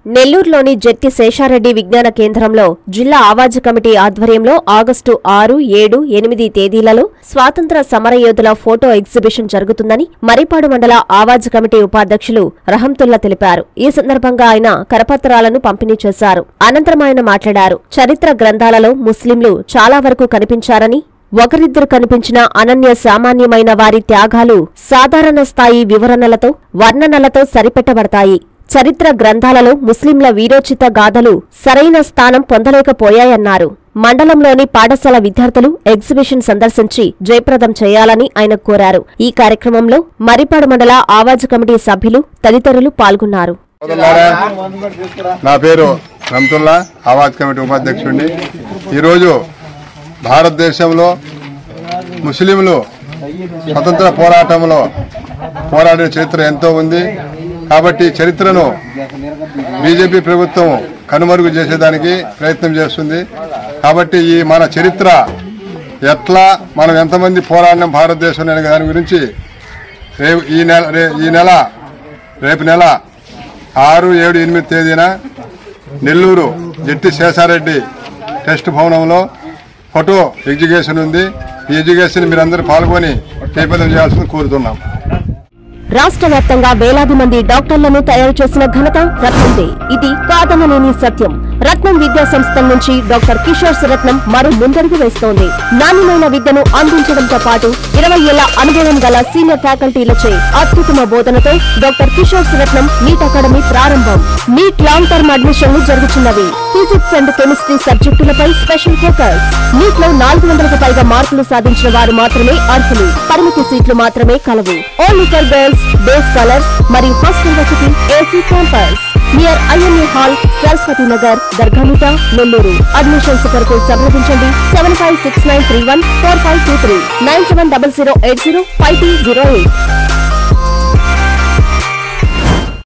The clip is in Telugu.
నెల్లూరులోని జెట్టి శేషారెడ్డి విజ్ఞాన కేంద్రంలో జిల్లా ఆవాజ కమిటీ ఆధ్వర్యంలో ఆగస్టు ఆరు ఏడు ఎనిమిది తేదీలలో స్వాతంత్ర సమరయోధుల ఫోటో ఎగ్జిబిషన్ జరుగుతుందని మరిపాడు మండల ఆవాజ్ కమిటీ ఉపాధ్యక్షులు రహంతుల్లా తెలిపారు ఈ సందర్భంగా ఆయన కరపత్రాలను పంపిణీ చేశారు అనంతరం ఆయన మాట్లాడారు చరిత్ర గ్రంథాలలో ముస్లింలు చాలా వరకు కనిపించారని ఒకరిద్దరు కనిపించిన అనన్య సామాన్యమైన వారి త్యాగాలు సాధారణ స్థాయి వివరణలతో వర్ణనలతో సరిపెట్టబడతాయి చరిత్ర గ్రంథాలలో ముస్లింల వీరోచిత గాథలు సరైన స్థానం పొందలేకపోయాయన్నారు మండలంలోని పాఠశాల విద్యార్థులు ఎగ్జిబిషన్ సందర్శించి జయప్రదం చేయాలని ఆయన కోరారు ఈ కార్యక్రమంలో మరిపాడు మండల ఆవాజ్ కమిటీ సభ్యులు తదితరులు పాల్గొన్నారు సోదరులారా, నా పేరు రమ్తుల్లా ఆవాజ్ కమిటీ ఉపాధ్యక్షుడిని ఈరోజు భారతదేశంలో ముస్లింలు స్వతంత్ర పోరాటంలో పోరాడిన చరిత్ర ఎంతో ఉంది కాబట్టి ఈ చరిత్రను బీజేపీ ప్రభుత్వం కనుమరుగు చేసేదానికి ప్రయత్నం చేస్తుంది కాబట్టి ఈ మన చరిత్ర ఎట్లా మనం ఎంతమంది పోరాడినాం భారతదేశం అనే దాని గురించి రేపు ఈ నెల రే- ఈ నెల రేపు నెల ఆరు ఏడు ఎనిమిది తేదీన నెల్లూరు జట్టి శేషారెడ్డి టెస్ట్ భవనంలో ఫోటో ఎగ్జిబిషన్ ఉంది ఈ ఎగ్జిబిషన్ మీరందరూ పాల్గొని జయప్రదం చేయాల్సింది కోరుతున్నాం రాష్ట్ర వ్యాప్తంగా వేలాది మంది డాక్టర్లను తయారు చేసిన ఘనత రత్నందే ఇది కాదనలేని సత్యం రత్నం విద్యా సంస్థల నుంచి డాక్టర్ కిషోర్ రత్నం మరో ముందడుగు వేస్తోంది నాణ్యమైన విద్యను అందించడంతో పాటు ఇరవై ఏళ్ల అనుభవం గల సీనియర్ ఫ్యాకల్టీలచే అత్యుత్తమ బోధనతో doctor Kishore Ratnam NEET academy ప్రారంభం నీట్ లాంగ్ టర్మ్ అడ్మిషన్లు జరుగుతున్నవి ఫిజిక్స్ అండ్ కెమిస్ట్రీ సబ్జెక్టులపై స్పెషల్ ఫోకస్ నీట్ లో నాలుగు వందలకు పైగా మార్కులు సాధించిన వారు మాత్రమే అర్హులు పరిమితి సీట్లు మాత్రమే కలవు only for girls day scholars మరియు హాస్టల్ వసతి AC campus near IMA hall Saraswathi Nagar Dargamitta Nellore admissions కొరకు సంప్రదించండి seven five six nine three one four five two three nine seven double zero eight zero five two zero eight